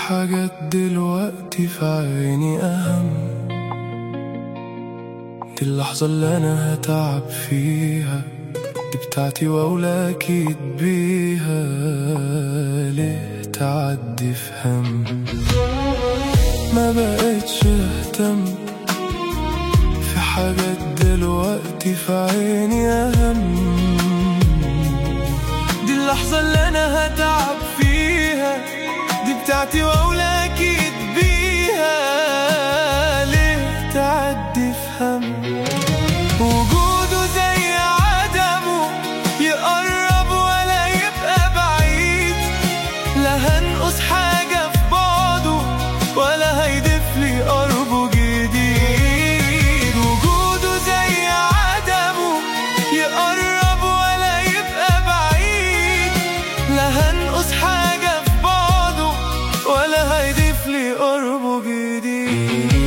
حاجات دلوقتي في عيني أهم دي اللحظة اللي أنا هتعب فيها دي بتاعتي وأولى أكيد بيها ليه تعدي في هم ما بقتش أهتم في حاجات دلوقتي في عيني أهم دي اللحظة اللي أنا هتعب فيها دي بتاعتي وأولى أكيد بيها ليه تعدي في هم وجوده زي عدمه يقرب ولا يبقى بعيد لا هنقص حاجة في بعده ولا هيضيف لي قربه جديد وجوده زي عدمه يقرب ولا يبقى بعيد لا هنقص حاجة في بعده ولا هيضيف لي قربه جديد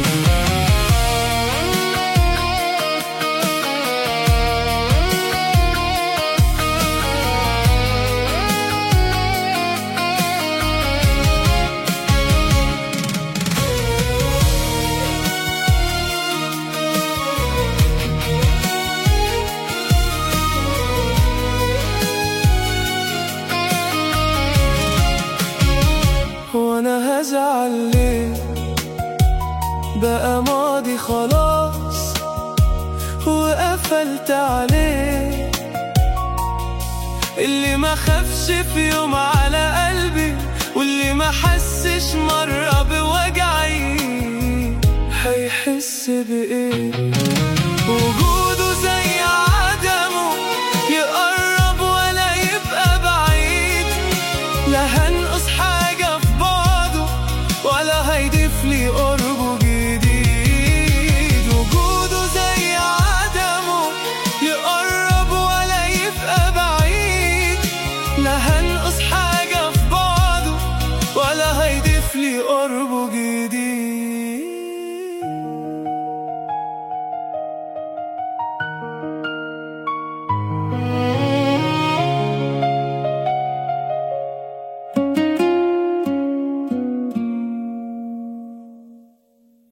وانا هزعل ليه بقى ماضي خلاص وقفلت عليه اللي ما خافش في يوم على قلبي واللي ما حسش مرة بوجعي هيحس بإيه وجوده زي عدمه يقرب ولا يبقى بعيد لا هنقص حاجة في بعضه ولا هيضيف لي قربه جديد وجوده زي عدمه يقرب ولا يبقى بعيد لا هنقص حاجة في بعضه ولا هيضيف لي قربه